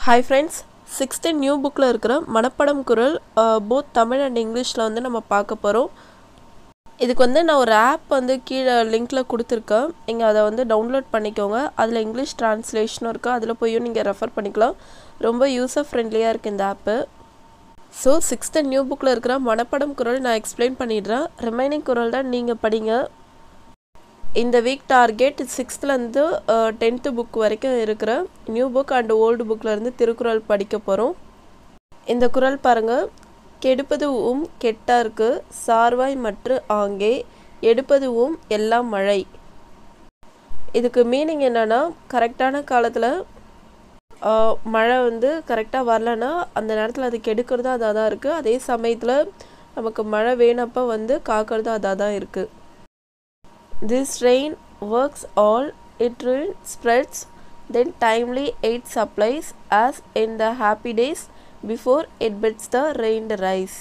Hi friends sixth new புக்கில் இருக்கிற மனப்படம் குரல் போத் தமிழ் அண்ட் இங்கிலீஷில் வந்து நம்ம பார்க்க போகிறோம் இதுக்கு வந்து நான் ஒரு ஆப் வந்து கீழே லிங்க்கில் கொடுத்துருக்கேன் நீங்கள் அதை வந்து டவுன்லோட் பண்ணிக்கோங்க அதில் இங்கிலீஷ் ட்ரான்ஸ்லேஷனும் இருக்குது அதில் போயும் நீங்கள் ரெஃபர் பண்ணிக்கலாம் ரொம்ப யூசர் ஃப்ரெண்ட்லியாக இருக்குது இந்த ஆப்பு ஸோ சிக்ஸ்த்து நியூ புக்கில் இருக்கிற மனப்படம் குரல் நான் எக்ஸ்பிளைன் பண்ணிடுறேன் ரிமைனிங் குரல் தான் நீங்கள் படிங்க இந்த வீக் டார்கெட் சிக்ஸ்த்துலேருந்து டென்த்து புக் வரைக்கும் இருக்கிற நியூ புக் அண்ட் ஓல்டு புக்கிலேருந்து திருக்குறள் படிக்க போகிறோம் இந்த குரல் பாருங்கள் கெடுப்பது உம் கெட்டார்க்கு சார்வாய் மற்ற ஆங்கே எடுப்பது உம் எல்லாம் மழை இதுக்கு மீனிங் என்னென்னா கரெக்டான காலத்தில் மழை வந்து கரெக்டாக வரலன்னா அந்த நேரத்தில் அது கெடுக்கிறது அதாக தான் இருக்குது அதே சமயத்தில் நமக்கு மழை வேணப்போ வந்து காக்கிறது அதாக தான் இருக்குது This rain works all, it rain spreads, then timely aid supplies as in the happy days before it bids the rain rise.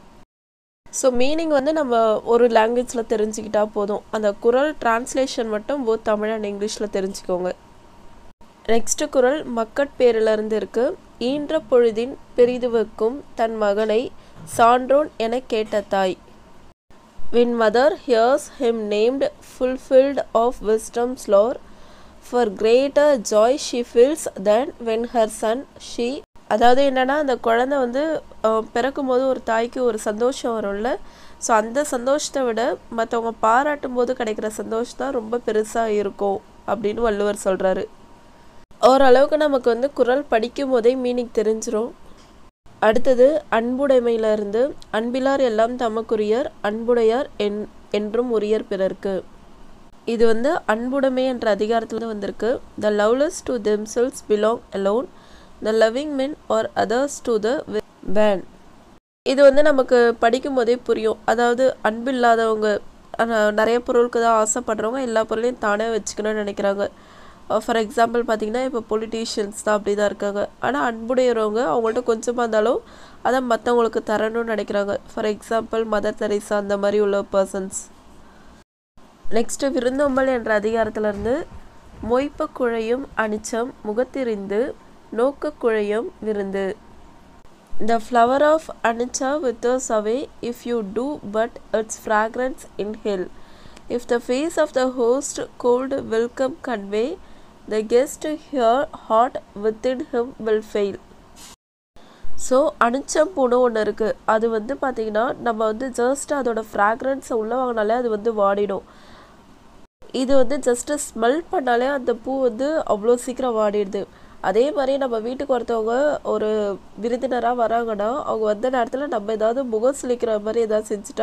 So meaning வந்து நம்ம ஒரு லாங்குவேஜில் தெரிஞ்சுக்கிட்டா போதும் அந்த குரல் டிரான்ஸ்லேஷன் மட்டும் போத் தமிழ் அண்ட் இங்கிலீஷில் தெரிஞ்சுக்கோங்க நெக்ஸ்ட் குரல் மக்கட்பேரிலிருந்து இருக்கு ஈன்ற பொழுதின் பெரிதுவக்கும் தன் மகனை சான்றோன் என கேட்ட தாய் When mother hears him named, fulfilled of wisdom's lore, for greater joy she feels than when her son she அதாவது என்னென்னா அந்த குழந்தை வந்து பிறக்கும் போது ஒரு தாய்க்கு ஒரு சந்தோஷம் வரும்ல ஸோ அந்த சந்தோஷத்தை விட மற்றவங்க பாராட்டும் போது கிடைக்கிற சந்தோஷம் தான் ரொம்ப பெருசாக இருக்கும் அப்படின்னு வள்ளுவர் சொல்கிறாரு ஓரளவுக்கு நமக்கு வந்து குரல் படிக்கும் போதே மீனிங் தெரிஞ்சிரும் அடுத்தது அன்புடைமையிலிருந்து அன்பிலார் எல்லாம் தமக்குரியர் அன்புடையார் என் என்றும் உரியர் பிறர்க்கு இது வந்து அன்புடைமை என்ற அதிகாரத்தில் வந்திருக்கு the loveless to themselves belong alone the loving men are others to the bone இது வந்து நமக்கு படிக்கும் போதே புரியும் அதாவது அன்பில்லாதவங்க நிறைய பொருளுக்கு தான் ஆசைப்படுறவங்க எல்லா பொருளையும் தானே வச்சுக்கணும்னு நினைக்கிறாங்க ஃபார் எக்ஸாம்பிள் பார்த்தீங்கன்னா இப்போ பொலிட்டீஷியன்ஸ் தான் அப்படி தான் இருக்காங்க ஆனால் அன்புடையறவங்க அவங்கள்ட்ட கொஞ்சமாக இருந்தாலும் அதை மற்றவங்களுக்கு தரணும்னு நினைக்கிறாங்க ஃபார் எக்ஸாம்பிள் மதர் தெரேசா அந்த மாதிரி உள்ள பர்சன்ஸ் நெக்ஸ்ட்டு விருந்தோம்பல் என்ற அதிகாரத்திலிருந்து மொய்ப்ப குழையும் அனிச்சம் முகத்திரிந்து நோக்க குழையும் விருந்து the flower of Anicha withers away if you do but its fragrance inhale if the face of the host cold welcome convey the guest here heart within him will fail so அனிச்சம் பூனை ஒன்று இருக்குது அது வந்து பார்த்திங்கன்னா நம்ம வந்து just அதோட ஃப்ராக்ரன்ஸை உள்ளே வாங்கினாலே அது வந்து வாடிடும் இது வந்து ஜஸ்ட்டு ஸ்மெல் பண்ணாலே அந்த பூ வந்து அவ்வளோ சீக்கிரம் வாடிடுது அதே மாதிரி நம்ம வீட்டுக்கு ஒருத்தவங்க ஒரு விருந்தினராக வராங்கன்னா அவங்க வந்த நேரத்தில் நம்ம ஏதாவது முகம் சுளிக்கிற மாதிரி ஏதாவது செஞ்சுட்டா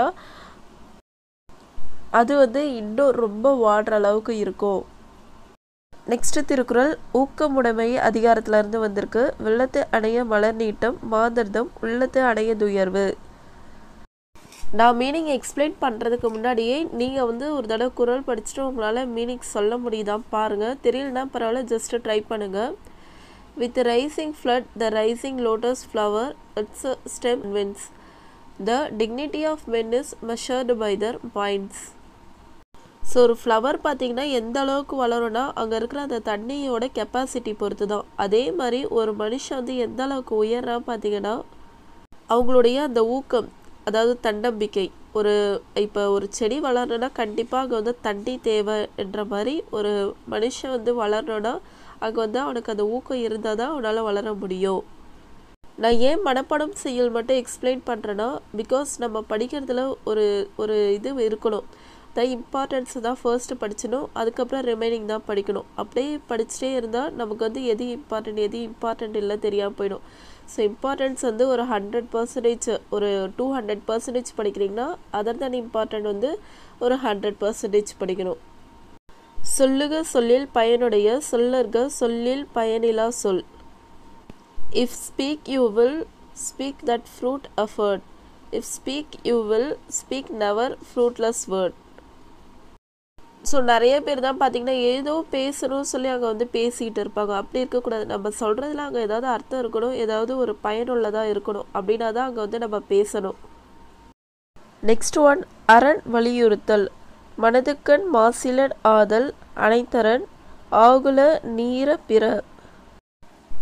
அது வந்து இன்னும் ரொம்ப வாடுற அளவுக்கு இருக்கும் நெக்ஸ்ட் திருக்குறள் ஊக்கமுடைமை அதிகாரத்திலிருந்து வந்திருக்கு வெள்ளத்து அணைய மலர் நீட்டம் மாதர்தம் உள்ளத்து அணைய துயர்வு நான் மீனிங் எக்ஸ்பிளைன் பண்ணுறதுக்கு முன்னாடியே நீங்கள் வந்து ஒரு தடவை குரல் படிச்சுட்டு உங்களால் மீனிங் சொல்ல முடியுதான் பாருங்கள் தெரியலனா பரவாயில்ல ஜஸ்ட்டு ட்ரை பண்ணுங்கள் with rising flood the rising lotus flower its stem wins the dignity of men is measured by their minds so ஒரு ஃப்ளவர் பார்த்திங்கன்னா எந்த அளவுக்கு வளரும்னா அங்கே இருக்கிற அந்த தண்ணியோட கெப்பாசிட்டி பொறுத்து தான் அதே மாதிரி ஒரு மனுஷன் வந்து எந்த அளவுக்கு உயர்றா பார்த்திங்கன்னா அவங்களுடைய அந்த ஊக்கம் அதாவது தன்னம்பிக்கை ஒரு இப்போ ஒரு செடி வளரணுன்னா கண்டிப்பாக அங்கே வந்து தண்ணி தேவை என்ற மாதிரி ஒரு மனுஷன் வந்து வளரணுன்னா அங்கே வந்து அவனுக்கு அந்த ஊக்கம் இருந்தால் தான் அவனால் வளர முடியும் நான் ஏன் மனப்படம் செயல் மட்டும் எக்ஸ்பிளைன் பண்ணுறேன்னா பிகாஸ் நம்ம படிக்கிறதுல ஒரு ஒரு இது இருக்கணும் த இம்பார்ட்டன்ஸ் தான் ஃபர்ஸ்ட்டு படிச்சிடணும் அதுக்கப்புறம் ரிமைனிங் தான் படிக்கணும் அப்படியே படிச்சுட்டே இருந்தால் நமக்கு வந்து எது இம்பார்ட்டன்ட் எது இம்பார்ட்டன்ட் இல்லை தெரியாமல் போயிடும் ஸோ இம்பார்ட்டன்ஸ் வந்து ஒரு ஹண்ட்ரட் பர்சன்டேஜ் ஒரு டூ ஹண்ட்ரட் பர்சன்டேஜ் படிக்கிறீங்கன்னா அதர் தன் இம்பார்ட்டன்ட் வந்து ஒரு ஹண்ட்ரட் பர்சன்டேஜ் படிக்கணும் சொல்லுக சொல்லில் பயனுடைய சொல்லர்க சொல்லில் பயனிலா சொல் if speak you will speak that fruit afford if speak you will speak never fruitless word so நிறைய பேர் தான் பார்த்திங்கன்னா ஏதோ பேசணும்னு சொல்லி அங்கே வந்து பேசிக்கிட்டு இருப்பாங்க அப்படி இருக்கக்கூடாது நம்ம சொல்கிறதுல அங்கே ஏதாவது அர்த்தம் இருக்கணும் ஏதாவது ஒரு பயனுள்ளதாக இருக்கணும் அப்படின்னா தான் அங்கே வந்து நம்ம பேசணும் நெக்ஸ்ட் ஒன் அரண் வலியுறுத்தல் மனதுக்கண் மாசிலன் ஆதல் அனைத்தரன் ஆகுல நீர பிற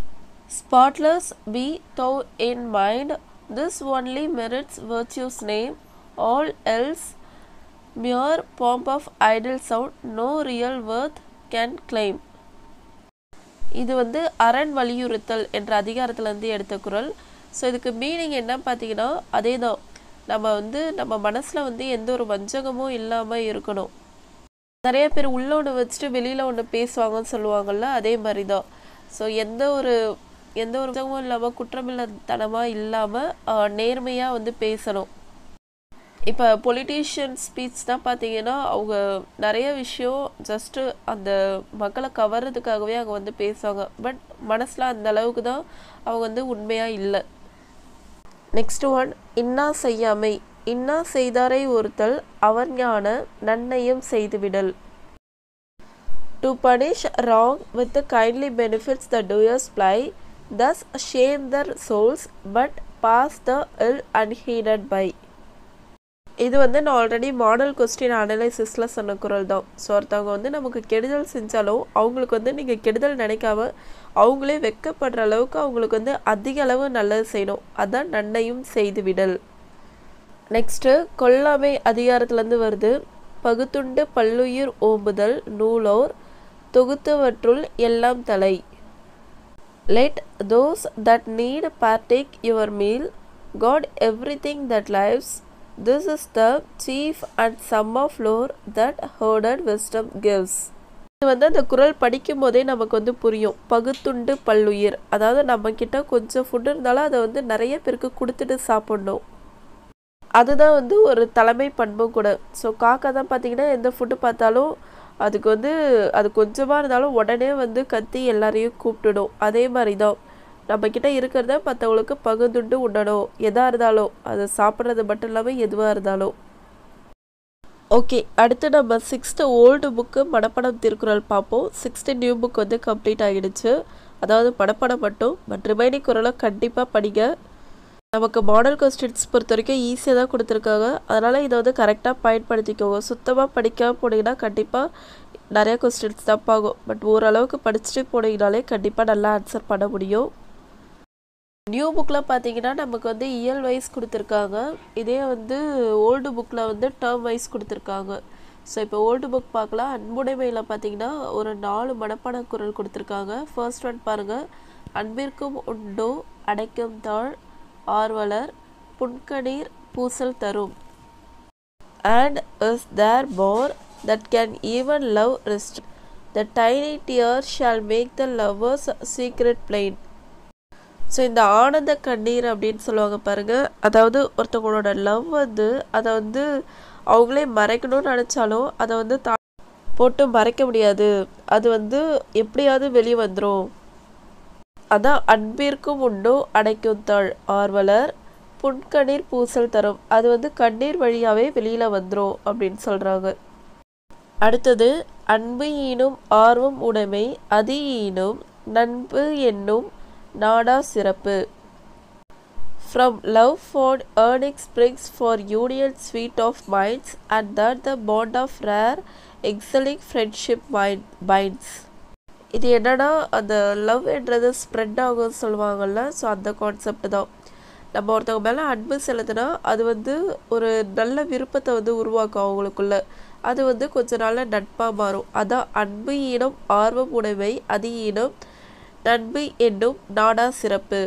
Spotless be thou in mind, this only merits virtue's name, all else mere pomp of idle sound, no real worth can claim. இது வந்து அரண் வலியுறுத்தல் என்ற அதிகாரத்துலேருந்து எடுத்த குரல் ஸோ இதுக்கு மீனிங் என்ன பார்த்தீங்கன்னா அதே தான் நம்ம வந்து நம்ம மனசில் வந்து எந்த ஒரு வஞ்சகமும் இல்லாமல் இருக்கணும் நிறைய பேர் உள்ள ஒன்று வச்சுட்டு வெளியில் ஒன்று பேசுவாங்கன்னு சொல்லுவாங்கள்ல அதே மாதிரி தான் ஸோ எந்த ஒரு எந்த ஒரு வஞ்சகமும் இல்லாமல் குற்றமில்லத்தனமாக இல்லாமல் நேர்மையாக வந்து பேசணும் இப்போ பொலிட்டீஷியன் ஸ்பீச் தான் பார்த்தீங்கன்னா அவங்க நிறைய விஷயம் ஜஸ்ட்டு அந்த மக்களை கவர்றதுக்காகவே அவங்க வந்து பேசுவாங்க பட் மனசில் அந்த அளவுக்கு தான் அவங்க வந்து உண்மையாக இல்லை நெக்ஸ்ட் ஒன் இன்னா செய்யாமை இன்னா செய்தாரை ஒருத்தல் அவர் ஞான நன்னயம் செய்துவிடல் to punish wrong with the kindly benefits the doers ply thus shame their souls but pass the ill unheeded by இது வந்து நான் ஆல்ரெடி மாடல் கொஸ்டின் அனலைசிஸில் சொன்ன குரல் தான் ஸோ ஒருத்தவங்க வந்து நமக்கு கெடுதல் செஞ்சாலும் அவங்களுக்கு வந்து நீங்கள் கெடுதல் நினைக்காம அவங்களே வெக்கப்படுற அளவுக்கு அவங்களுக்கு வந்து அதிக அளவு நல்லது செய்யணும் அதான் நன்மையும் செய்து விடல் நெக்ஸ்ட்டு கொல்லாமை அதிகாரத்துலேருந்து வருது பகுத்துண்டு பல்லுயிர் ஓம்புதல் நூலோர் தொகுத்தவற்றுள் எல்லாம் தலை let those that need partake your meal god every thing that lives this is the chief and sum of lore that hoarded wisdom gives இது வந்து அந்த குரல் படிக்கும் போதே நமக்கு வந்து புரியும் பகுத்துண்டு பல்லுயிர் அதாவது நம்ம கிட்ட கொஞ்சம் ஃபுட் இருந்தாலும் அதை வந்து நிறைய பேருக்கு கொடுத்துட்டு சாப்பிடணும் அதுதான் வந்து ஒரு தலைமை பண்பும் கூட ஸோ காக்கா தான் பார்த்தீங்கன்னா எந்த ஃபுட்டு பார்த்தாலும் அதுக்கு வந்து அது கொஞ்சமாக இருந்தாலும் உடனே வந்து கத்தி எல்லாரையும் கூப்பிட்டுடும் அதே மாதிரி தான் நம்மக்கிட்ட இருக்கிறத மற்றவங்களுக்கு பகுந்துண்டு உண்ணணும் எதாக இருந்தாலும் அது சாப்பிட்றது மட்டும் இல்லாமல் எதுவாக இருந்தாலும் ஓகே அடுத்து நம்ம சிக்ஸ்த்து ஓல்டு புக்கு மனப்படம் திருக்குறள் பார்ப்போம் சிக்ஸ்த்து நியூ புக் வந்து கம்ப்ளீட் ஆகிடுச்சு அதாவது மனப்படம் மட்டும் பட் ரிமைனிங் குரலை கண்டிப்பாக படிங்க நமக்கு மாடல் கொஸ்டின்ஸ் பொறுத்த வரைக்கும் ஈஸியாக தான் கொடுத்துருக்காங்க அதனால் இதை வந்து கரெக்டாக பயன்படுத்திக்கோங்க சுத்தமாக படிக்காமல் போனீங்கன்னா கண்டிப்பாக நிறைய கொஸ்டின்ஸ் தப்பாகும் பட் ஓரளவுக்கு படிச்சுட்டு போனீங்கனாலே கண்டிப்பாக நல்லா ஆன்சர் பண்ண முடியும் நியூ புக்கில் பார்த்தீங்கன்னா நமக்கு வந்து இயல் வைஸ் கொடுத்துருக்காங்க இதே வந்து ஓல்டு புக்கில் வந்து டேர்ம் வைஸ் கொடுத்துருக்காங்க ஸோ இப்போ ஓல்டு புக் பார்க்கலாம் அன்புடைமையில் பார்த்தீங்கன்னா ஒரு நாலு மனப்பாட குரல் கொடுத்துருக்காங்க ஃபர்ஸ்ட் ஒன் பாருங்கள் அன்பிற்கும் உண்டோ அடைக்கும் தாழ் ஆர்வலர் புன்கணீர் பூசல் தரும் and is there more that can even love rest the tiny tear shall make the lovers secret plain so இந்த ஆனந்த கண்ணீர் அப்படின்னு சொல்லுவாங்க பாருங்க அதாவது ஒருத்தவங்களோட லவ் வந்து அதை வந்து அவங்களே மறைக்கணும்னு நினச்சாலும் அதை வந்து தா போட்டு மறைக்க முடியாது அது வந்து எப்படியாவது வெளியே வந்துடும் அதான் அன்பிற்கும் உண்டோ அடைக்கும் தாழ் ஆர்வலர் புன்கண்ணீர் பூசல் தரும் அது வந்து கண்ணீர் வழியாகவே வெளியில் வந்துடும் அப்படின்னு சொல்கிறாங்க அடுத்தது அன்பு ஈனும் ஆர்வம் உடைமை அதி ஈனும் நண்பு என்னும் நாடா சிறப்பு from love for earning springs for union sweet of minds and that the bond of rare excelling friendship mind binds இது என்னன்னா அந்த லவ் என்றது ஸ்ப்ரெட் ஆகும்னு சொல்லுவாங்கள்ல ஸோ அந்த கான்செப்ட் தான் நம்ம ஒருத்தவங்க மேலே அன்பு செலுத்தினா அது வந்து ஒரு நல்ல விருப்பத்தை வந்து உருவாக்கும் அவங்களுக்குள்ள அது வந்து கொஞ்ச நாளில் நட்பாக மாறும் அதான் அன்பு ஈனம் ஆர்வம் உடைமை அதி ஈனம் நண்பு என்னும் நாடா சிறப்பு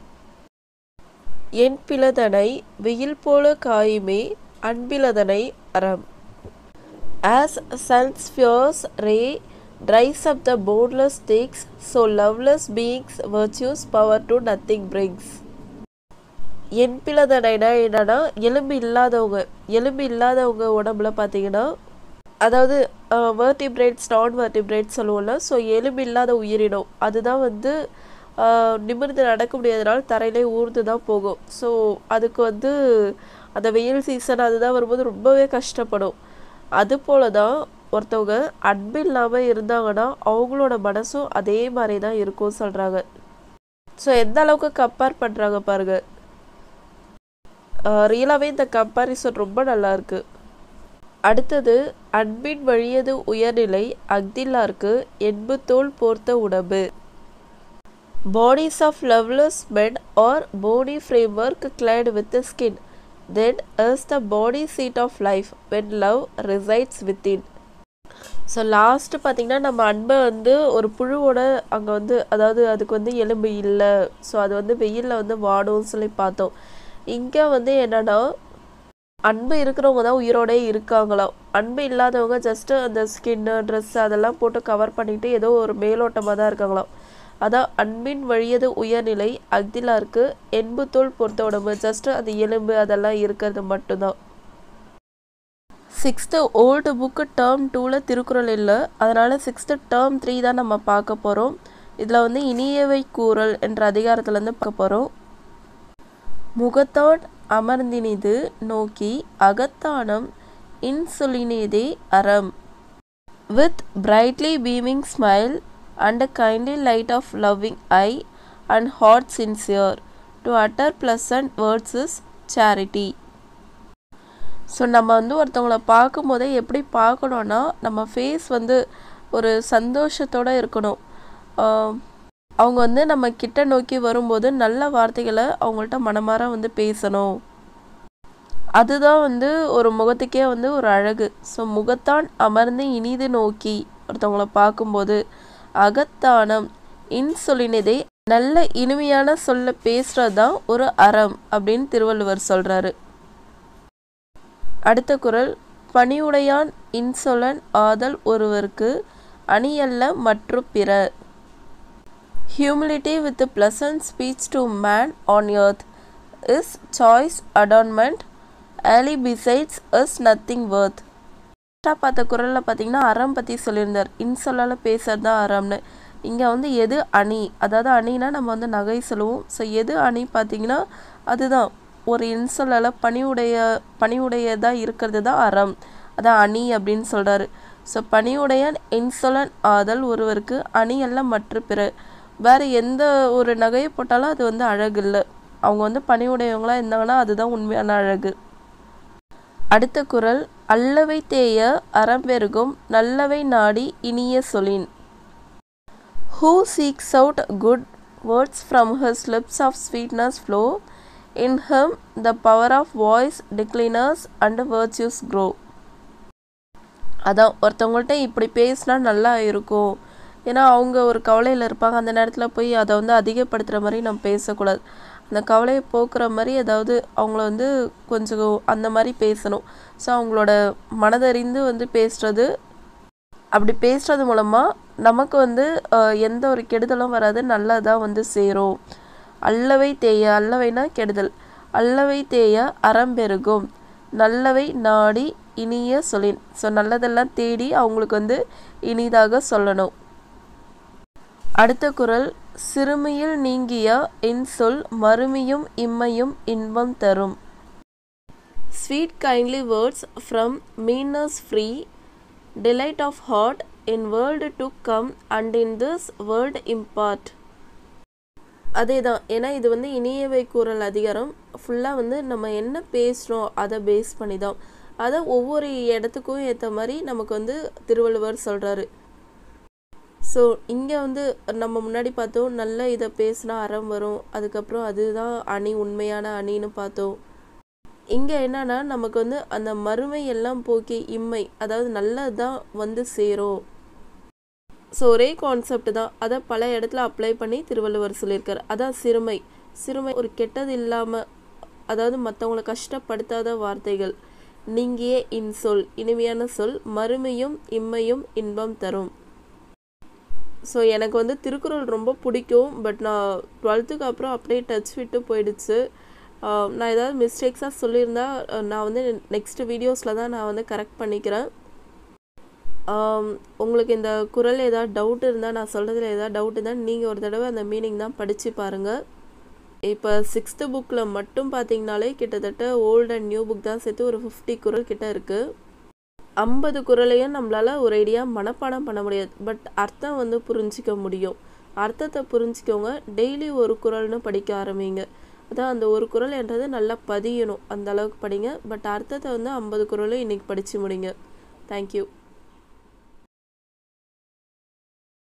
என் பிளதனை வெயில் போல காயுமே அன்பிலதனை அறம் as suns fierce ray dries up the boundless things, so loveless beings virtues power to nothing brings. என் பிளதனைனா என்னன்னா எலும்பு இல்லாதவங்க எலும்பு இல்லாதவங்க உடம்புல பார்த்தீங்கன்னா அதாவது வேர்டிபிரேட்ஸ் நான் வேர்டிபிரேட்ஸ் சொல்லுவோம்ல ஸோ எலும்பு இல்லாத உயிரினம் அதுதான் வந்து நிமிர்ந்து நடக்க முடியாதனால தரையிலே ஊர்ந்து தான் போகும் ஸோ அதுக்கு வந்து அந்த வெயில் சீசன் அதுதான் வரும்போது ரொம்பவே கஷ்டப்படும் அது போல தான் ஒருத்தவங்க அன்பு இல்லாமல் இருந்தாங்கன்னா அவங்களோட மனசும் அதே மாதிரி தான் இருக்கும் சொல்கிறாங்க ஸோ எந்த அளவுக்கு கம்பேர் பண்ணுறாங்க பாருங்க ரியலாகவே இந்த கம்பேரிசன் ரொம்ப நல்லா இருக்கு அடுத்தது அன்பின் வழியது உயர்நிலை அக்தில்லாருக்கு என்பு தோல் போர்த்த உடம்பு bodies of loveless bed are body framework clad with skin then is the body seat of life when love resides within so last பார்த்திங்கன்னா நம்ம அன்பை வந்து ஒரு புழுவோட அங்கே வந்து அதாவது அதுக்கு வந்து எலும்பு இல்லை ஸோ அது வந்து வெயிலில் வந்து வாடும்னு சொல்லி பார்த்தோம் இங்கே வந்து என்னென்னா அன்பு இருக்கிறவங்க தான் உயிரோடே இருக்காங்களாம் அன்பு இல்லாதவங்க ஜஸ்ட்டு அந்த ஸ்கின்னு ட்ரெஸ் அதெல்லாம் போட்டு கவர் பண்ணிட்டு ஏதோ ஒரு மேலோட்டமாக தான் இருக்காங்களாம் அதான் அன்பின் வழியது உயர்நிலை அக்திலாருக்கு எண்பு தோல் பொறுத்த உடம்பு ஜஸ்ட்டு அந்த எலும்பு அதெல்லாம் இருக்கிறது மட்டும்தான் சிக்ஸ்த்து ஓல்டு புக்கு டேர்ம் டூவில் திருக்குறள் இல்லை அதனால் சிக்ஸ்த்து டேர்ம் த்ரீ தான் நம்ம பார்க்க போகிறோம் இதில் வந்து இனியவை கூறல் என்ற அதிகாரத்துலேருந்து பார்க்க போகிறோம் முகத்தான் அமர்ந்தினிது நோக்கி அகத்தானம் இன்சுலினிதே அறம் with brightly beaming smile and a kindly light of loving eye and heart sincere to utter pleasant words is charity so நம்ம வந்து ஒருத்தவங்கள பார்க்கும்போதே எப்படி பார்க்கணுன்னா நம்ம ஃபேஸ் வந்து ஒரு சந்தோஷத்தோடு இருக்கணும் அவங்க வந்து நம்ம கிட்ட நோக்கி வரும்போது நல்ல வார்த்தைகளை அவங்கள்ட்ட மனமார வந்து பேசணும் அதுதான் வந்து ஒரு முகத்துக்கே வந்து ஒரு அழகு ஸோ முகத்தான் அமர்ந்து இனிது நோக்கி ஒருத்தவங்கள பார்க்கும்போது அகத்தானம் இன்சொலினதே நல்ல இனிமையான சொல்ல பேசுகிறது தான் ஒரு அறம் அப்படின்னு திருவள்ளுவர் சொல்கிறாரு அடுத்த குரல் பணிவுடையான் இன்சொலன் ஆதல் ஒருவருக்கு அணியல்ல மற்றும் பிற humility with pleasant speech to man on earth is choice adornment all besides is nothing worth பார்த்த குரலில் பார்த்தீங்கன்னா அறம் பற்றி சொல்லியிருந்தார் இன்சொல்லால் பேசுறது தான் அறம்னு இங்கே வந்து எது அணி அதாவது அணினா நம்ம வந்து நகை சொல்லுவோம் ஸோ எது அணி பார்த்தீங்கன்னா அதுதான் ஒரு இன்சொல்லால் பணிவுடைய பணிவுடையதாக இருக்கிறது தான் அறம் அதான் அணி அப்படின்னு சொல்கிறாரு ஸோ பணிவுடையான் இன்சொலன் ஆதல் ஒருவருக்கு அணி அல்ல மற்ற பிற வேறு எந்த ஒரு நகையை போட்டாலும் அது வந்து அழகு இல்லை அவங்க வந்து பணிவுடையவங்களாக இருந்தாங்கன்னா அதுதான் உண்மையான அழகு அடுத்த குரல் அல்லவை தேய அறம்பெருகும் நல்லவை நாடி இனிய சொலின் who seeks out good words from his lips of sweetness flow in him the power of voice declines and virtues grow அதான் ஒருத்தவங்கள்ட்ட இப்படி பேசினா நல்லா இருக்கும் ஏன்னா அவங்க ஒரு கவலையில் இருப்பாங்க அந்த நேரத்தில் போய் அதை வந்து அதிகப்படுத்துகிற மாதிரி நம்ம பேசக்கூடாது அந்த கவலையை போக்குற மாதிரி ஏதாவது அவங்கள வந்து கொஞ்சம் அந்த மாதிரி பேசணும் ஸோ அவங்களோட மனதறிந்து வந்து பேசுகிறது அப்படி பேசுகிறது மூலமாக நமக்கு வந்து எந்த ஒரு கெடுதலும் வராது நல்லதாக வந்து சேரும் அல்லவை தேய அல்லவைனா கெடுதல் அல்லவை தேய அறம்பெருகும் நல்லவை நாடி இனிய சொலின் ஸோ நல்லதெல்லாம் தேடி அவங்களுக்கு வந்து இனிதாக சொல்லணும் அடுத்த குரல் சிறுமியில் நீங்கிய இன்சொல் மறுமையும் இம்மையும் இன்பம் தரும் sweet kindly words from meanness free delight of heart in world to come and in this world impart அதே தான் ஏன்னா இது வந்து இனியவை கூறல் அதிகாரம் ஃபுல்லாக வந்து நம்ம என்ன பேசுகிறோம் அதை பேஸ் பண்ணி தான் அதை ஒவ்வொரு இடத்துக்கும் ஏற்ற மாதிரி நமக்கு வந்து திருவள்ளுவர் சொல்கிறாரு ஸோ இங்கே வந்து நம்ம முன்னாடி பார்த்தோம் நல்ல இதை பேசினா அறம் வரும் அதுக்கப்புறம் அதுதான் அணி உண்மையான அணின்னு பார்த்தோம் இங்கே என்னன்னா நமக்கு வந்து அந்த மறுமை எல்லாம் போக்கி இம்மை அதாவது நல்லது தான் வந்து சேரும் ஸோ ஒரே கான்செப்ட் தான் அதை பல இடத்துல அப்ளை பண்ணி திருவள்ளுவர் சொல்லியிருக்காரு அதான் சிறுமை சிறுமை ஒரு கெட்டது இல்லாமல் அதாவது மற்றவங்களை கஷ்டப்படுத்தாத வார்த்தைகள் நீங்கியே இன்சொல் இனிமையான சொல் மறுமையும் இம்மையும் இன்பம் தரும் ஸோ எனக்கு வந்து திருக்குறள் ரொம்ப பிடிக்கும் பட் நான் டுவெல்த்துக்கு அப்புறம் அப்படியே டச் விட்டு போயிடுச்சு நான் ஏதாவது மிஸ்டேக்ஸாக சொல்லியிருந்தா நான் வந்து நெக்ஸ்ட் வீடியோஸில் தான் நான் வந்து கரெக்ட் பண்ணிக்கிறேன் உங்களுக்கு இந்த குரல் ஏதாவது டவுட் இருந்தால் நான் சொல்கிறதுல ஏதாவது டவுட் இருந்தால் நீங்கள் ஒரு தடவை அந்த மீனிங் தான் படித்து பாருங்கள் இப்போ சிக்ஸ்த்து புக்கில் மட்டும் பார்த்தீங்கனாலே கிட்டத்தட்ட ஓல்டு அண்ட் நியூ புக் தான் சேர்த்து ஒரு ஃபிஃப்டி குரல் கிட்ட இருக்குது ஐம்பது குரலையும் நம்மளால் ஒரு ஐடியா மனப்பாடம் பண்ண முடியாது பட் அர்த்தம் வந்து புரிஞ்சிக்க முடியும் அர்த்தத்தை புரிஞ்சிக்கோங்க டெய்லி ஒரு குரல்னு படிக்க ஆரம்பிங்க அதான் அந்த ஒரு குரல் என்றது நல்லா பதியணும் அந்த அளவுக்கு படிங்க பட் அர்த்தத்தை வந்து ஐம்பது குரலும் இன்றைக்கி படித்து முடிங்க தேங்க்யூ